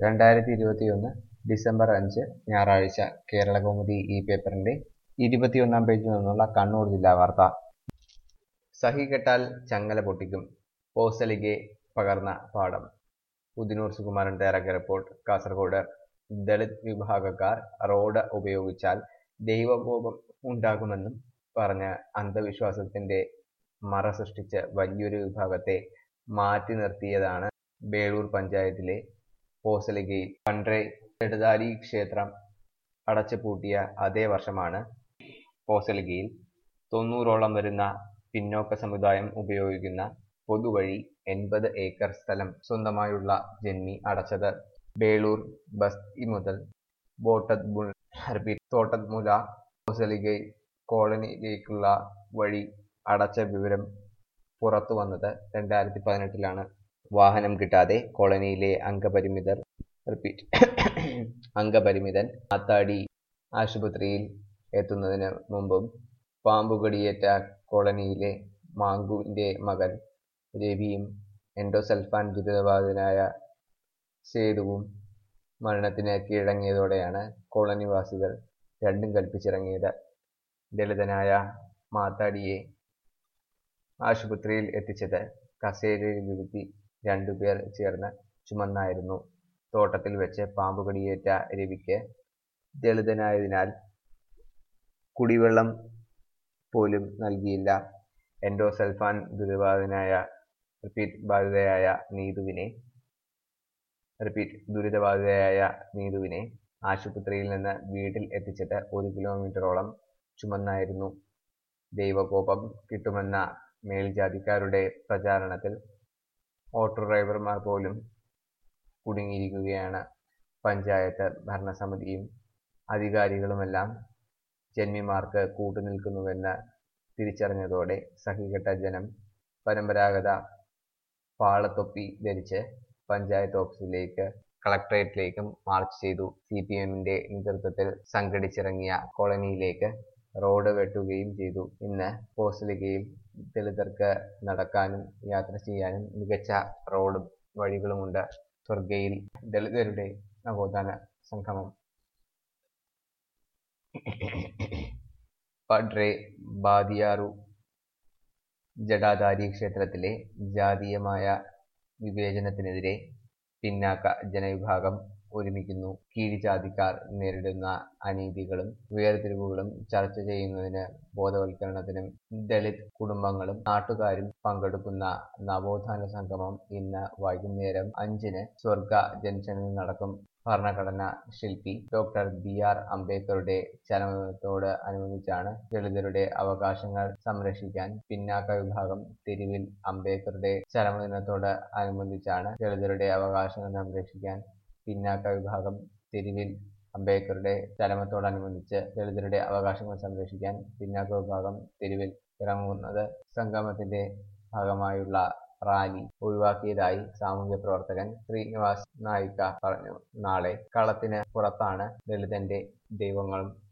രണ്ടായിരത്തി ഇരുപത്തിയൊന്ന് ഡിസംബർ അഞ്ച് ഞായറാഴ്ച കേരളകൗമുദി ഈ പേപ്പറിന്റെ ഇരുപത്തിയൊന്നാം പേജിൽ നിന്നുള്ള കണ്ണൂർ ജില്ലാ വാർത്ത സഹി കെട്ടാൽ ചങ്ങല പൊട്ടിക്കും പോസ്റ്റലിಗೆ പകർന്ന പാഠം ഉദിനൂർ സുകുമാരൻ തയ്യാറാക്കിയ റിപ്പോർട്ട് കാസർഗോഡ് ദളിത് വിഭാഗക്കാർ റോഡ് ഉപയോഗിച്ചാൽ ദൈവകോപം ഉണ്ടാകുമെന്നും പറഞ്ഞ് അന്ധവിശ്വാസത്തിന്റെ മറ സൃഷ്ടിച്ച് വലിയൊരു വിഭാഗത്തെ മാറ്റി നിർത്തിയതാണ് ബേളൂർ പഞ്ചായത്തിലെ പോസലിഗയിൽ പണ്ട്രെ എടതാലി ക്ഷേത്രം അടച്ചുപൂട്ടിയ അതേ വർഷമാണ് പോസലിഗയിൽ തൊണ്ണൂറോളം വരുന്ന പിന്നോക്ക സമുദായം ഉപയോഗിക്കുന്ന പൊതുവഴി എൺപത് ഏക്കർ സ്ഥലം സ്വന്തമായുള്ള ജന്മി അടച്ചത് ബേളൂർ ബസ്തി മുതൽ ബോട്ടദ്മുൾ തോട്ടത്മുല പോസലിഗൈ കോളനിയിലേക്കുള്ള വഴി അടച്ച വിവരം പുറത്തു വന്നത് രണ്ടായിരത്തി പതിനെട്ടിലാണ് വാഹനം കിട്ടാതെ കോളനിയിലെ അംഗപരിമിതർ റിപ്പീറ്റ് അംഗപരിമിതൻ അത്താടി ആശുപത്രിയിൽ എത്തുന്നതിന് മുമ്പും പാമ്പുകടിയേറ്റ കോളനിയിലെ മാങ്കുവിന്റെ മകൻ രവിയും എൻഡോസൾഫാൻ ദുരിതബാധിതനായ സേതുവും മരണത്തിന് കീഴടങ്ങിയതോടെയാണ് കോളനിവാസികൾ രണ്ടും കൽപ്പിച്ചിറങ്ങിയത് ദളിതനായ മാത്താടിയെ ആശുപത്രിയിൽ എത്തിച്ചത് കസേരയിലിരുത്തി രണ്ടുപേർ ചേർന്ന് ചുമന്നായിരുന്നു തോട്ടത്തിൽ വെച്ച് പാമ്പുകടിയേറ്റ രവിക്ക് ദളിതനായതിനാൽ കുടിവെള്ളം പോലും നൽകിയില്ല എൻഡോസൾഫാൻ ദുരിതബാധിതനായ റിപ്പീറ്റ് ബാധിതയായ നീതുവിനെ റിപ്പീറ്റ് ദുരിതബാധിതയായ നീതുവിനെ ആശുപത്രിയിൽ നിന്ന് വീട്ടിൽ എത്തിച്ചത് ഒരു കിലോമീറ്ററോളം ചുമന്നായിരുന്നു ദൈവകോപം കിട്ടുമെന്ന മേൽജാതിക്കാരുടെ പ്രചാരണത്തിൽ ഓട്ടോ ഡ്രൈവർമാർ പോലും കുടുങ്ങിയിരിക്കുകയാണ് പഞ്ചായത്ത് ഭരണസമിതിയും അധികാരികളുമെല്ലാം ജന്മിമാർക്ക് കൂട്ടുനിൽക്കുന്നുവെന്ന് തിരിച്ചറിഞ്ഞതോടെ സഹികെട്ട ജനം പരമ്പരാഗത പാളത്തൊപ്പി ധരിച്ച് പഞ്ചായത്ത് ഓഫീസിലേക്ക് കളക്ടറേറ്റിലേക്കും മാർച്ച് ചെയ്തു സി പി എമ്മിന്റെ നേതൃത്വത്തിൽ സംഘടിച്ചിറങ്ങിയ കോളനിയിലേക്ക് റോഡ് വെട്ടുകയും ചെയ്തു ഇന്ന് പോസ്റ്റലികയിൽ ദളിതർക്ക് നടക്കാനും യാത്ര ചെയ്യാനും മികച്ച റോഡും വഴികളുമുണ്ട് സ്വർഗയിൽ ദളിതരുടെ നവോത്ഥാന സംഗമം പഡ്രെ ബാദിയാറു ജഡാധാരി ക്ഷേത്രത്തിലെ ജാതീയമായ വിവേചനത്തിനെതിരെ പിന്നാക്ക ജനവിഭാഗം ഒരുമിക്കുന്നു കീഴ്ജാതിക്കാർ നേരിടുന്ന അനീതികളും വേർതിരിവുകളും ചർച്ച ചെയ്യുന്നതിന് ബോധവൽക്കരണത്തിനും ദളിത് കുടുംബങ്ങളും നാട്ടുകാരും പങ്കെടുക്കുന്ന നവോത്ഥാന സംഗമം ഇന്ന് വൈകുന്നേരം അഞ്ചിന് സ്വർഗ ജംഗ്ഷനിൽ നടക്കും ഭരണഘടനാ ശില്പി ഡോക്ടർ ബി ആർ അംബേദ്കറുടെ ചരമദിനത്തോട് അനുബന്ധിച്ചാണ് ദളിതരുടെ അവകാശങ്ങൾ സംരക്ഷിക്കാൻ പിന്നാക്ക വിഭാഗം തെരുവിൽ അംബേദ്കറുടെ ചരമദിനത്തോട് അനുബന്ധിച്ചാണ് ദളിതരുടെ അവകാശങ്ങൾ സംരക്ഷിക്കാൻ പിന്നാക്ക വിഭാഗം തെരുവിൽ അംബേദ്കറുടെ ചരമത്തോടനുബന്ധിച്ച് ദളിതരുടെ അവകാശങ്ങൾ സംരക്ഷിക്കാൻ പിന്നാക്ക വിഭാഗം തെരുവിൽ ഇറങ്ങുന്നത് സംഗമത്തിന്റെ ഭാഗമായുള്ള റാലി ഒഴിവാക്കിയതായി സാമൂഹ്യ പ്രവർത്തകൻ ശ്രീനിവാസ് നായിക്ക പറഞ്ഞു നാളെ കളത്തിന് പുറത്താണ് ദളിതന്റെ ദൈവങ്ങളും